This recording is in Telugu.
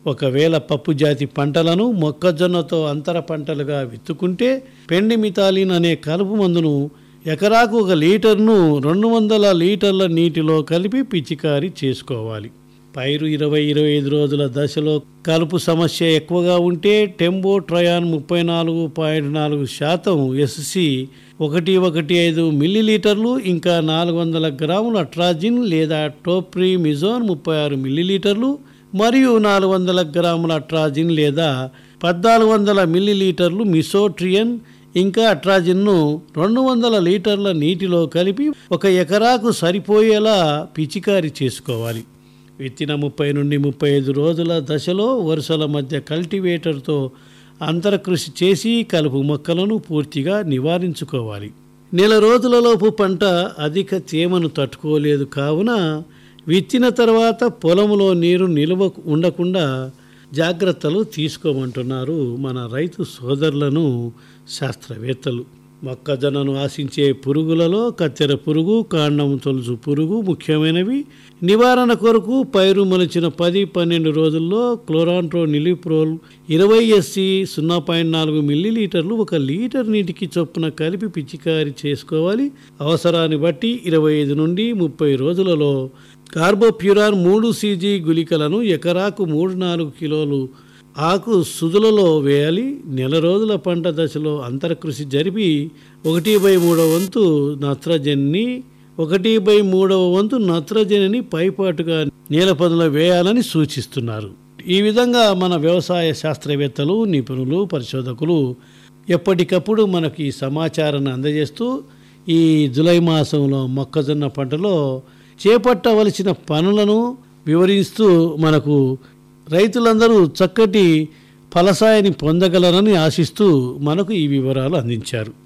ఒకవేళ పప్పు జాతి పంటలను మొక్కజొన్నతో అంతర పంటలుగా విత్తుకుంటే పెండి మితాలిన్ అనే కలుపు మందును ఎకరాకు ఒక లీటర్ను రెండు వందల లీటర్ల నీటిలో కలిపి పిచికారీ చేసుకోవాలి పైరు ఇరవై ఇరవై ఐదు రోజుల దశలో కలుపు సమస్య ఎక్కువగా ఉంటే టెంబో ట్రయాన్ ముప్పై నాలుగు పాయింట్ నాలుగు శాతం ఎస్సి ఒకటి ఒకటి ఐదు మిల్లీలీటర్లు ఇంకా నాలుగు వందల గ్రాముల అట్రాజిన్ లేదా టోప్రీ మిజోన్ ముప్పై ఆరు మిల్లీలీటర్లు మరియు నాలుగు వందల గ్రాముల అట్రాజిన్ లేదా పద్నాలుగు వందల మిల్లీలీటర్లు మిసోట్రియన్ ఇంకా అట్రాజిన్ను రెండు వందల లీటర్ల నీటిలో కలిపి ఒక ఎకరాకు సరిపోయేలా పిచికారీ చేసుకోవాలి విత్తిన ముప్పై నుండి ముప్పై ఐదు రోజుల దశలో వరుసల మధ్య కల్టివేటర్తో అంతరకృషి చేసి కలుపు మొక్కలను పూర్తిగా నివారించుకోవాలి నెల రోజులలోపు పంట అధిక తేమను తట్టుకోలేదు కావున విత్తిన తర్వాత పొలంలో నీరు నిల్వ ఉండకుండా జాగ్రత్తలు తీసుకోమంటున్నారు మన రైతు సోదరులను శాస్త్రవేత్తలు మొక్కజొన్నను ఆశించే పురుగులలో కత్తెర పురుగు కాండం తొలుచు పురుగు ముఖ్యమైనవి నివారణ కొరకు పైరు మొలిచిన పది పన్నెండు రోజుల్లో క్లోరాంట్రో నిలిప్రోల్ ఇరవై ఎస్సి సున్నా పాయింట్ నాలుగు మిల్లీలీటర్లు ఒక లీటర్ నీటికి చొప్పున కలిపి పిచికారి చేసుకోవాలి అవసరాన్ని బట్టి ఇరవై ఐదు నుండి ముప్పై రోజులలో కార్బోప్యూరాన్ మూడు సీజీ గుళికలను ఎకరాకు మూడు నాలుగు కిలోలు ఆకు సుదులలో వేయాలి నెల రోజుల పంట దశలో అంతరకృషి జరిపి ఒకటి బై మూడవ వంతు నత్రజనిని ఒకటి బై మూడవ వంతు నత్రజనిని పైపాటుగా నేల పదులో వేయాలని సూచిస్తున్నారు ఈ విధంగా మన వ్యవసాయ శాస్త్రవేత్తలు నిపుణులు పరిశోధకులు ఎప్పటికప్పుడు మనకి ఈ సమాచారాన్ని అందజేస్తూ ఈ జులై మాసంలో మొక్కజొన్న పంటలో చేపట్టవలసిన పనులను వివరిస్తూ మనకు రైతులందరూ చక్కటి ఫలసాయాన్ని పొందగలరని ఆశిస్తూ మనకు ఈ వివరాలు అందించారు